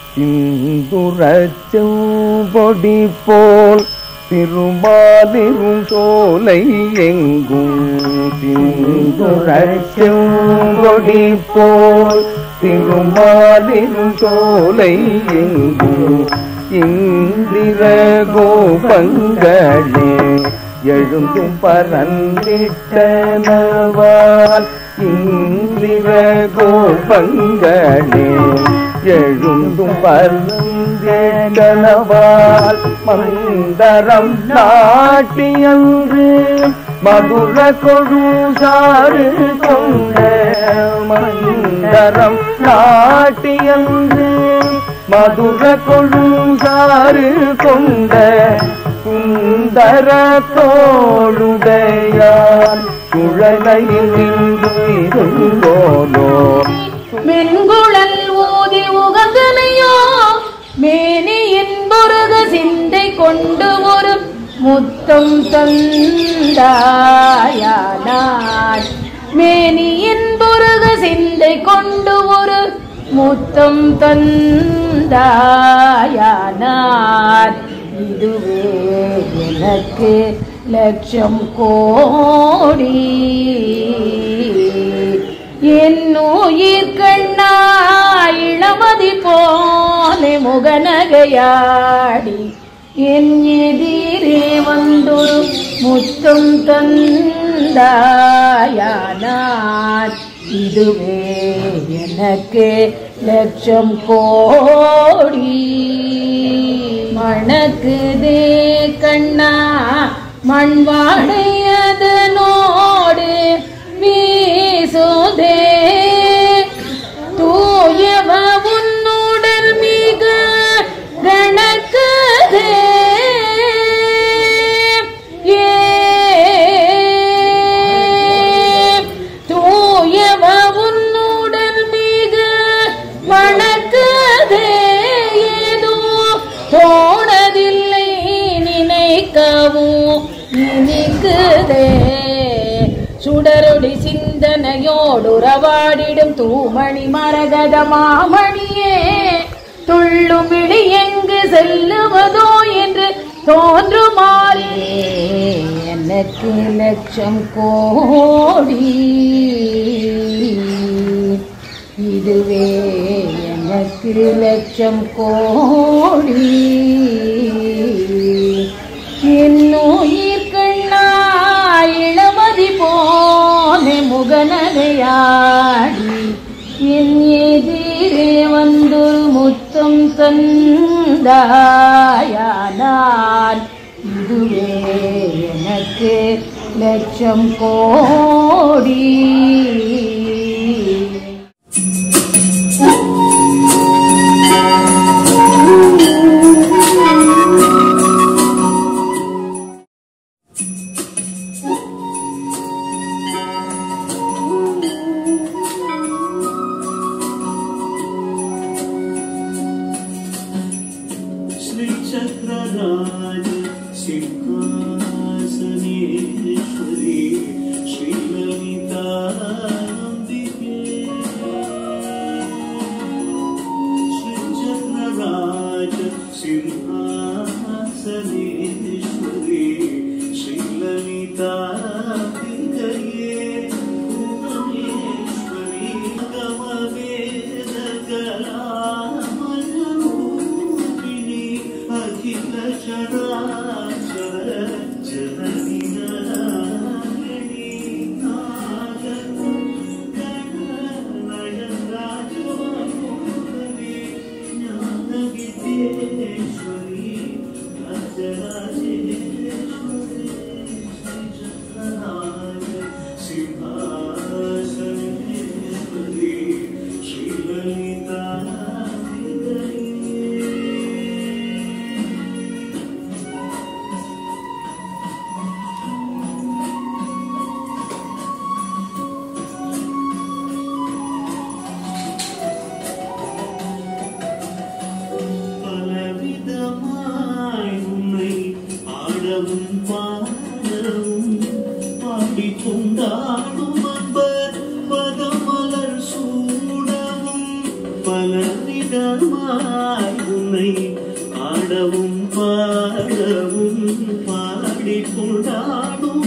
சிந்துரச்சம் பொடி போல் திருமாலிரும் சோலை எங்கும் சிந்துரச்சம் பொடி போல் திருமாலிரும் சோலை எங்கும் இந்திர கோபங்களே எழுந்தும் பரந்திட்டனவால் இந்திர கோபங்களே எழுந்தும் பரந்திட்டனவால் மந்தரம் நாட்டியன்று மதுர கொழுசாறு கொண்ட மந்தரம் நாட்டியன்று மதுர கொழுசாறு கொண்ட சுந்தர தோளுடையான் சுழலையில் நின்று இருந்தோனோ மென்குழல் ஊதி உகந்தனையோ மேனியின் பொருக சிந்தை கொண்டு ஒரு முத்தம் தந்தாயானான் மேனியின் பொருக சிந்தை கொண்டு ஒரு முத்தம் தந்தாயானார் இதுவே எனக்கு லட்சம் கோடி என்னுயிர் கண்ணா இளமதி போலே முகநகையாடி என் எதிரே வந்தொரு முத்தம் தந்தாயானார் இதுவே எனக்கு லட்சம் கோடி மணக்குதே கண்ணா மண்வாடையதனோடு வீசுதே தூயவ உன்னுடல் மிக கணக்குதே ஏ தூயவ உன்னுடல் மிக வணக்குதே ஏதோ தோணதில்லை நினைக்கவும் இனிக்குதே சுடரொடி சிந்தனையோடு உறவாடிடும் தூமணி மரகத மாமணியே துள்ளுமிழி எங்கு செல்லுவதோ என்று தோன்றுமாறே எனக்கு லட்சம் கோடி இதுவே எனக்கு லட்சம் கோடி என்னுயிர் கண்ணா இளமதி போலே முகநகையாடி என் எதிரே வந்தொரு முத்தம் தந்தாயானான் இதுவே எனக்கு லட்சம் கோடி श्रीचक्रराज सिंहासनेश्वरी श्रीललिताम्बिके श्रीचक्रराज सिंहासनेश्वरी श्रीललिताम्बिकये भुवनेश्वरी गमवेदकलामरूपिणि अखिल चराचर जननी வருவாய் உன்னை ஆடவும் பாடவும் பாடிக் கொண்டாடும்